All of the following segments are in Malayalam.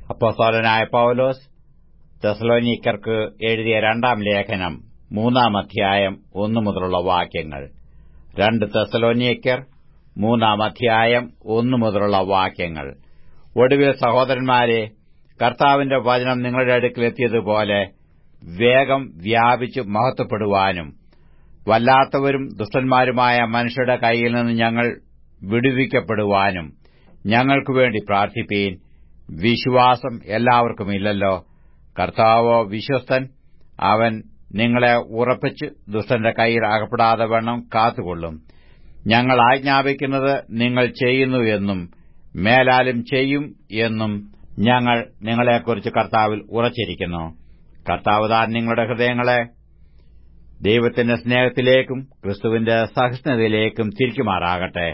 അപ്പോസ്തലനായ പൌലോസ് തെസലോനിക്കർക്ക് എഴുതിയ രണ്ടാം ലേഖനം മൂന്നാം അധ്യായം ഒന്നു മുതലുള്ള വാക്യങ്ങൾ രണ്ട് തെസലോനിക്കർ മൂന്നാം അധ്യായം ഒന്നു മുതലുള്ള വാക്യങ്ങൾ ഒടുവിൽ സഹോദരന്മാരെ കർത്താവിന്റെ വചനം നിങ്ങളുടെ അടുക്കിലെത്തിയതുപോലെ വേഗം വ്യാപിച്ചു മഹത്വപ്പെടുവാനും വല്ലാത്തവരും ദുഷ്ടന്മാരുമായ മനുഷ്യരുടെ കൈയിൽ നിന്ന് ഞങ്ങൾ വിടുവിക്കപ്പെടുവാനും ഞങ്ങൾക്കു വേണ്ടി പ്രാർത്ഥിപ്പീൻ വിശ്വാസം എല്ലാവർക്കുമില്ലല്ലോ കർത്താവോ വിശ്വസ്തൻ അവൻ നിങ്ങളെ ഉറപ്പിച്ച് ദുഷ്ടന്റെ കൈയിൽ അകപ്പെടാതെ വണ്ണം കാത്തുകൊള്ളും ഞങ്ങൾ ആജ്ഞാപിക്കുന്നത് നിങ്ങൾ ചെയ്യുന്നു എന്നും മേലാലും ചെയ്യും എന്നും ഞങ്ങൾ നിങ്ങളെക്കുറിച്ച് കർത്താവിൽ ഉറച്ചിരിക്കുന്നു കർത്താവ് താൻ നിങ്ങളുടെ ഹൃദയങ്ങളെ ദൈവത്തിന്റെ സ്നേഹത്തിലേക്കും ക്രിസ്തുവിന്റെ സഹിഷ്ണുതയിലേക്കും തിരിക്കുമാറാകട്ടെ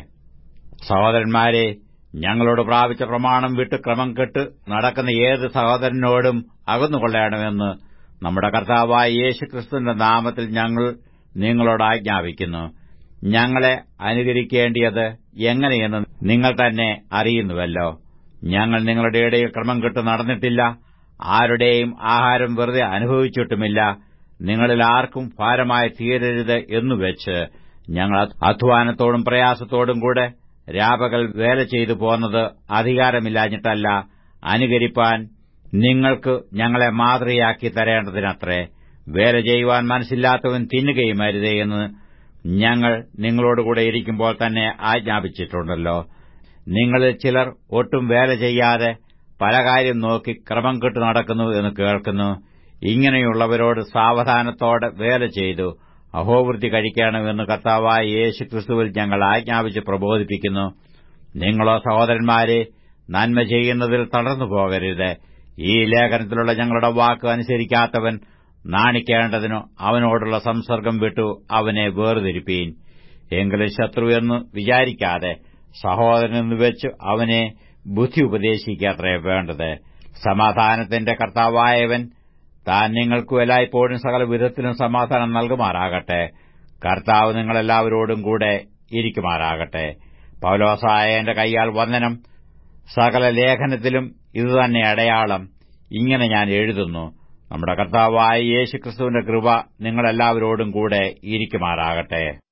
സഹോദരന്മാരെ ഞങ്ങളോട് പ്രാപിച്ച പ്രമാണം വിട്ട് ക്രമം കെട്ട് നടക്കുന്ന ഏത് സഹോദരനോടും അകന്നുകൊള്ളണമെന്ന് നമ്മുടെ കർത്താവായ യേശുക്രിസ്തുവിന്റെ നാമത്തിൽ ഞങ്ങൾ നിങ്ങളോട് ആജ്ഞാപിക്കുന്നു ഞങ്ങളെ അനുകരിക്കേണ്ടിയത് എങ്ങനെയെന്ന് നിങ്ങൾ തന്നെ അറിയുന്നുവല്ലോ ഞങ്ങൾ നിങ്ങളുടെ ഇടയിൽ ക്രമം കെട്ട് നടന്നിട്ടില്ല ആരുടെയും ആഹാരം വെറുതെ അനുഭവിച്ചിട്ടുമില്ല നിങ്ങളിൽ ആർക്കും ഭാരമായി തീരരുത് എന്നുവെച്ച് ഞങ്ങൾ അധ്വാനത്തോടും പ്രയാസത്തോടും കൂടെ രാപകൽ വേല ചെയ്തു പോന്നത് അധികാരമില്ലാഞ്ഞിട്ടല്ല അനുകരിപ്പാൻ നിങ്ങൾക്ക് ഞങ്ങളെ മാതൃയാക്കി തരേണ്ടതിനത്രേ വേല ചെയ്യുവാൻ മനസ്സില്ലാത്തവൻ തിന്നുകയും അരുതേ എന്ന് ഞങ്ങൾ നിങ്ങളോടുകൂടെ ഇരിക്കുമ്പോൾ തന്നെ ആജ്ഞാപിച്ചിട്ടുണ്ടല്ലോ നിങ്ങളിൽ ചിലർ ഒട്ടും വേല ചെയ്യാതെ പല കാര്യം നോക്കി ക്രമം കെട്ടു നടക്കുന്നു എന്ന് കേൾക്കുന്നു ഇങ്ങനെയുള്ളവരോട് സാവധാനത്തോടെ വേല ചെയ്തു അഹോവൃത്തി കഴിക്കണമെന്ന് കർത്താവായ യേശു ക്രിസ്തുവിൽ ഞങ്ങൾ ആജ്ഞാപിച്ച് പ്രബോധിപ്പിക്കുന്നു നിങ്ങളോ സഹോദരന്മാരെ നന്മ ചെയ്യുന്നതിൽ തളർന്നു പോകരുത് ഈ ലേഖനത്തിലുള്ള ഞങ്ങളുടെ വാക്ക് അനുസരിക്കാത്തവൻ നാണിക്കേണ്ടതിനു അവനോടുള്ള സംസർഗം വിട്ടു അവനെ വേർതിരിപ്പീൻ എങ്കിലും ശത്രു എന്ന് വിചാരിക്കാതെ സഹോദരനെന്ന് വെച്ച് അവനെ ബുദ്ധി ഉപദേശിക്കാത്രേ വേണ്ടത് സമാധാനത്തിന്റെ കർത്താവായവൻ താൻ നിങ്ങൾക്കു എല്ലായ്പ്പോഴും സകല വിധത്തിലും സമാധാനം നൽകുമാറാകട്ടെ കർത്താവ് നിങ്ങളെല്ലാവരോടും കൂടെ ഇരിക്കുമാറാകട്ടെ പൗലോസായ എന്റെ കൈയാൽ വന്ദനം സകല ലേഖനത്തിലും ഇതുതന്നെ അടയാളം ഇങ്ങനെ ഞാൻ എഴുതുന്നു നമ്മുടെ കർത്താവായ യേശുക്രിസ്തുവിന്റെ കൃപ നിങ്ങളെല്ലാവരോടും കൂടെ ഇരിക്കുമാറാകട്ടെ